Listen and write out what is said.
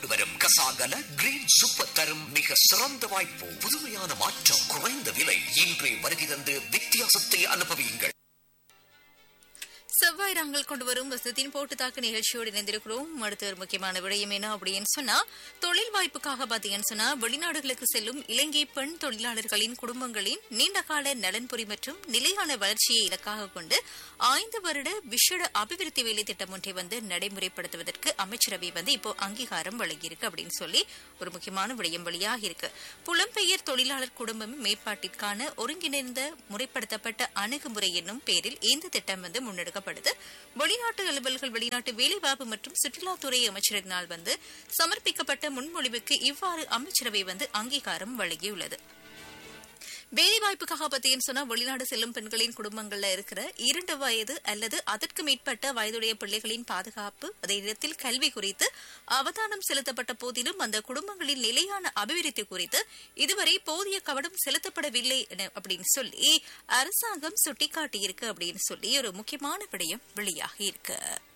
வரும் Kasagala green super தரும் மிக சிறந்த வாய்ப்பு புதுமையான மாற்றம் குறைந்த விலை இன்றே வருகை தந்து வித்தியாசத்தை அனுபவியுங்கள் செவ்வாய் நாங்கள் கொண்டு வரும் வசதியின் போட்டு தாக்கு நிகழ்ச்சியோடு இணைந்திருக்கிறோம் அடுத்த ஒரு முக்கியமான விடயம் என்ன அப்படின்னு சொன்னா தொழில் வாய்ப்புக்காக பாத்தீங்கன்னு சொன்னா வெளிநாடுகளுக்கு செல்லும் இலங்கை பெண் தொழிலாளர்களின் குடும்பங்களின் நீண்டகால நலன்புரி மற்றும் நிலையான வளர்ச்சியை இலக்காக கொண்டு ஐந்து வருட விஷட அபிவிருத்தி வேலை திட்டம் ஒன்றை வந்து நடைமுறைப்படுத்துவதற்கு அமைச்சரவை வந்து இப்போ அங்கீகாரம் வழங்கியிருக்கு அப்படின்னு சொல்லி ஒரு முக்கியமான விடயம் வெளியாக இருக்கு புலம்பெயர் தொழிலாளர் குடும்பம் மேம்பாட்டிற்கான ஒருங்கிணைந்த முறைப்படுத்தப்பட்ட அணுகுமுறை என்னும் பேரில் இந்த திட்டம் வந்து முன்னெடுக்கப்படுது வெளிநாட்டு அலுவல்கள் வெளிநாட்டு வேலைவாய்ப்பு மற்றும் சுற்றுலாத்துறை அமைச்சரினால் வந்து சமர்ப்பிக்கப்பட்ட முன்மொழிவுக்கு இவ்வாறு அமைச்சரவை வந்து அங்கீகாரம் வழங்கியுள்ளது வேலைவாய்ப்புக்காக பார்த்தீங்கன்னு சொன்னா வெளிநாடு செல்லும் பெண்களின் குடும்பங்கள்ல இருக்கிற இரண்டு வயது அல்லது அதற்கு மேற்பட்ட வயதுடைய பிள்ளைகளின் பாதுகாப்பு அதே நேரத்தில் கல்வி குறித்து அவதானம் செலுத்தப்பட்ட போதிலும் அந்த குடும்பங்களின் நிலையான அபிவிருத்தி குறித்து இதுவரை போதிய கவனம் செலுத்தப்படவில்லை என அப்படின்னு சொல்லி அரசாங்கம் சுட்டிக்காட்டியிருக்கு அப்படின்னு சொல்லி ஒரு முக்கியமான விடயம் வெளியாகி இருக்கு